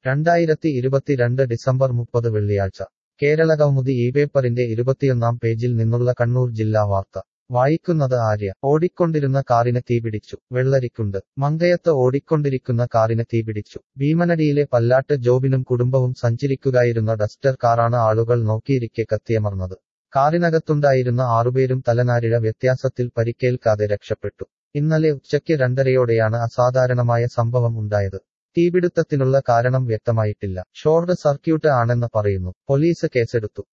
രണ്ടായിരത്തി ഇരുപത്തിരണ്ട് ഡിസംബർ മുപ്പത് വെള്ളിയാഴ്ച കേരളകൗമുദി ഈ പേപ്പറിന്റെ ഇരുപത്തിയൊന്നാം പേജിൽ നിന്നുള്ള കണ്ണൂർ ജില്ലാ വാർത്ത വായിക്കുന്നത് ആര്യ ഓടിക്കൊണ്ടിരുന്ന കാറിന് തീപിടിച്ചു വെള്ളരിക്കുണ്ട് മങ്കയത്ത് ഓടിക്കൊണ്ടിരിക്കുന്ന കാറിന് തീപിടിച്ചു ഭീമനടിയിലെ പല്ലാട്ട് ജോബിനും കുടുംബവും സഞ്ചരിക്കുകയായിരുന്ന ഡസ്റ്റർ കാറാണ് ആളുകൾ നോക്കിയിരിക്കെ കത്തിയമർന്നത് കാറിനകത്തുണ്ടായിരുന്ന ആറുപേരും തലനാരിഴ വ്യത്യാസത്തിൽ പരിക്കേൽക്കാതെ രക്ഷപ്പെട്ടു ഇന്നലെ ഉച്ചയ്ക്ക് രണ്ടരയോടെയാണ് അസാധാരണമായ സംഭവം ഉണ്ടായത് തീപിടുത്തത്തിനുള്ള കാരണം വ്യക്തമായിട്ടില്ല ഷോർട്ട് സർക്യൂട്ട് ആണെന്ന് പറയുന്നു പോലീസ് കേസെടുത്തു